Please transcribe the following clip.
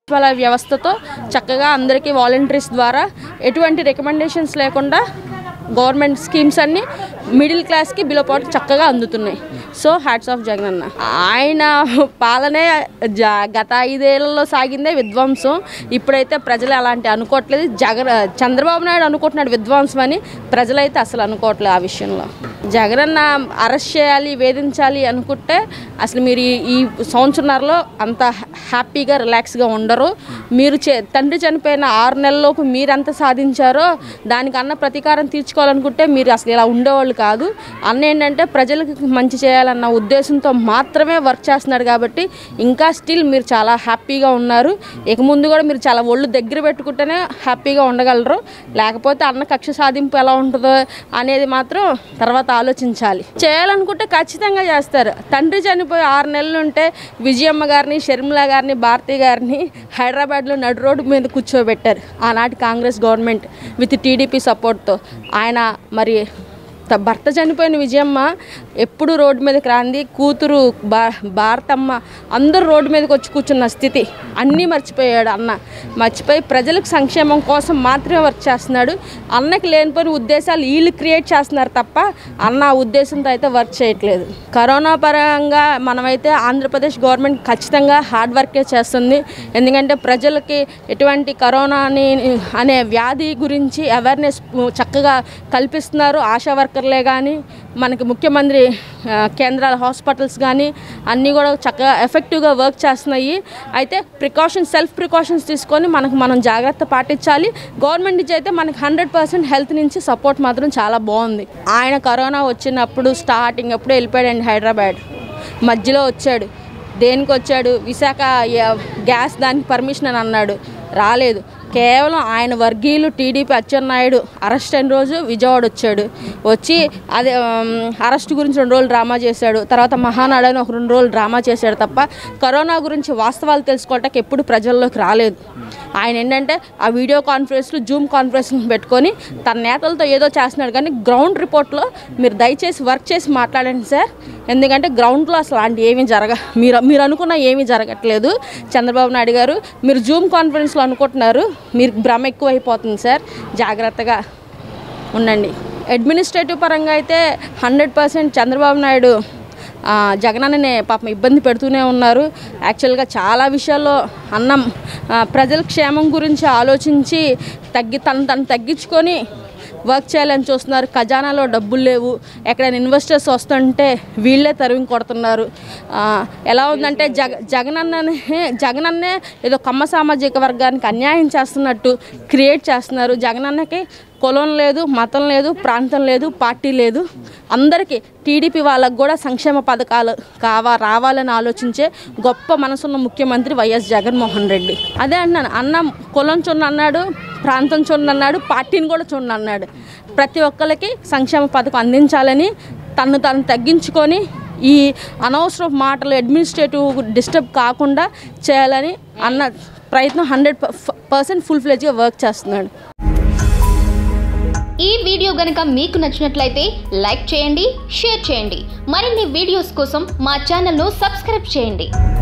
సచివాలయ వ్యవస్థతో చక్కగా అందరికీ వాలంటీర్స్ ద్వారా ఎటువంటి రికమెండేషన్స్ లేకుండా గవర్నమెంట్ స్కీమ్స్ అన్నీ మిడిల్ క్లాస్కి బిలో పాటు చక్కగా అందుతున్నాయి సో హ్యాట్స్ ఆఫ్ జగన్ అన్న ఆయన పాలనే జ గత ఐదేళ్లలో సాగిందే విధ్వంసం ఇప్పుడైతే ప్రజలు అలాంటి అనుకోవట్లేదు జగన్ చంద్రబాబు నాయుడు అనుకుంటున్నాడు విధ్వంసం అని ప్రజలైతే అసలు అనుకోవట్లేదు ఆ విషయంలో జగన్ అన్న అరెస్ట్ చేయాలి వేధించాలి అనుకుంటే అసలు మీరు ఈ- ఈ సంవత్సరంలో అంత హ్యాపీగా రిలాక్స్గా ఉండరు మీరు చే తండ్రి చనిపోయిన ఆరు నెలల్లోపు మీరు ఎంత సాధించారో దానికన్నా ప్రతీకారం తీర్చుకోవాలనుకుంటే మీరు అసలు ఇలా ఉండేవాళ్ళు కాదు అన్న ఏంటంటే ప్రజలకు మంచి చేయాలన్న ఉద్దేశంతో మాత్రమే వర్క్ చేస్తున్నాడు కాబట్టి ఇంకా స్టిల్ మీరు చాలా హ్యాపీగా ఉన్నారు ఇక ముందు కూడా మీరు చాలా ఒళ్ళు దగ్గర పెట్టుకుంటేనే హ్యాపీగా ఉండగలరు లేకపోతే అన్న కక్ష సాధింపు ఎలా ఉంటుందో అనేది మాత్రం తర్వాత ఆలోచించాలి చేయాలనుకుంటే ఖచ్చితంగా చేస్తారు తండ్రి చనిపోయి ఆరు నెలలు ఉంటే విజయమ్మ గారిని షర్మిల గారిని భారతి గారిని హైదరాబాద్లో నడు రోడ్డు మీద కూర్చోబెట్టారు ఆనాటి కాంగ్రెస్ గవర్నమెంట్ విత్ టీడీపీ సపోర్ట్తో ఆయన మరి త- భర్త చనిపోయిన విజయమ్మ ఎప్పుడు రోడ్డు మీదకి రాంది కూతురు బా భారతమ్మ అందరూ రోడ్డు మీదకి వచ్చి కూర్చున్న స్థితి అన్నీ మర్చిపోయాడు అన్న మర్చిపోయి ప్రజలకు సంక్షేమం కోసం మాత్రమే వర్క్ చేస్తున్నాడు అన్నకి లేనిపోయిన ఉద్దేశాలు వీళ్ళు క్రియేట్ చేస్తున్నారు తప్ప అన్న ఆ ఉద్దేశంతో అయితే వర్క్ చేయట్లేదు కరోనా పరంగా మనమైతే ఆంధ్రప్రదేశ్ గవర్నమెంట్ ఖచ్చితంగా హార్డ్ వర్కే చేస్తుంది ఎందుకంటే ప్రజలకి ఎటువంటి కరోనాని అనే వ్యాధి గురించి అవేర్నెస్ చక్కగా కల్పిస్తున్నారు ఆశా వర్కర్లే కానీ మనకి ముఖ్యమంత్రి ఆ, కేంద్రాల హాస్పిటల్స్ కానీ అన్నీ కూడా చక్కగా ఎఫెక్టివ్గా వర్క్ చేస్తున్నాయి అయితే ప్రికాషన్స్ సెల్ఫ్ ప్రికాషన్స్ తీసుకొని మనకు మనం జాగ్రత్త పాటించాలి గవర్నమెంట్ నుంచి అయితే మనకి హండ్రెడ్ పర్సెంట్ హెల్త్ నుంచి సపోర్ట్ మాత్రం చాలా బాగుంది ఆయన కరోనా వచ్చినప్పుడు స్టార్టింగ్ అప్పుడు వెళ్ళిపోయాడండి హైదరాబాద్ మధ్యలో వచ్చాడు దేనికి వచ్చాడు విశాఖ య- గ్యాస్ దానికి పర్మిషన్ అని అన్నాడు రాలేదు కేవలం ఆయన వర్గీయులు టీడీపీ అచ్చెన్నాయుడు అరెస్ట్ అయిన రోజు విజయవాడ వచ్చాడు వచ్చి అదే ఉమ్, అరెస్ట్ గురించి రెండు రోజులు డ్రామా చేశాడు తర్వాత మహానాడు అని ఒక రెండు రోజులు డ్రామా చేశాడు తప్ప కరోనా గురించి వాస్తవాలు తెలుసుకోవటానికి ఎప్పుడు ప్రజల్లోకి రాలేదు ఆయన ఏంటంటే ఆ వీడియో కాన్ఫరెన్స్లు జూమ్ కాన్ఫరెన్స్లు పెట్టుకొని తన నేతలతో ఏదో చేస్తున్నాడు కానీ గ్రౌండ్ రిపోర్ట్లో మీరు దయచేసి వర్క్ చేసి మాట్లాడండి సార్ ఎందుకంటే గ్రౌండ్లో అసలు అలాంటి ఏమీ జరగ మీరు మీరు అనుకున్న ఏమీ జరగట్లేదు చంద్రబాబు నాయుడు గారు మీరు జూమ్ కాన్ఫరెన్స్లో అనుకుంటున్నారు మీరు భ్రమ ఎక్కువైపోతుంది సార్ జాగ్రత్తగా ఉండండి అడ్మినిస్ట్రేటివ్ పరంగా అయితే హండ్రెడ్ పర్సెంట్ చంద్రబాబు నాయుడు ఆ, జగనన్ననే పాపం ఇబ్బంది పెడుతూనే ఉన్నారు యాక్చువల్గా చాలా విషయాల్లో అన్నం ఆ, ప్రజల క్షేమం గురించి ఆలోచించి తగ్గి తను తను తగ్గించుకొని వర్క్ చేయాలని చూస్తున్నారు ఖజానాలో డబ్బులు లేవు ఎక్కడైనా ఇన్వెస్టర్స్ వస్తుంటే వీళ్ళే తరిమి కొడుతున్నారు ఆ, ఎలా ఉందంటే జగ జగనన్ననే జగనన్నే ఏదో కమ్మ సామాజిక వర్గానికి అన్యాయం చేస్తున్నట్టు క్రియేట్ చేస్తున్నారు జగనన్నకి కులం లేదు మతం లేదు ప్రాంతం లేదు పార్టీ లేదు అందరికీ టీడీపీ వాళ్ళకు కూడా సంక్షేమ పథకాలు కావా రావాలని ఆలోచించే గొప్ప మనసున్న ముఖ్యమంత్రి వైఎస్ జగన్మోహన్ రెడ్డి అదే అన్నాను అన్న కులం చూడండి అన్నాడు ప్రాంతం చూడండి అన్నాడు పార్టీని కూడా చూడండి అన్నాడు ప్రతి ఒక్కరికి సంక్షేమ పథకం అందించాలని తను తను తగ్గించుకొని ఈ అనవసరం మాటలు అడ్మినిస్ట్రేటివ్ డిస్టర్బ్ కాకుండా చేయాలని అన్న ప్రయత్నం హండ్రెడ్ పర్సెంట్ ఫుల్ ఫ్లెజ్గా వర్క్ చేస్తున్నాడు ఈ వీడియో గనక మీకు నచ్చినట్లయితే లైక్ చేయండి షేర్ చేయండి మరిన్ని వీడియోస్ కోసం మా ఛానల్ను సబ్స్క్రైబ్ చేయండి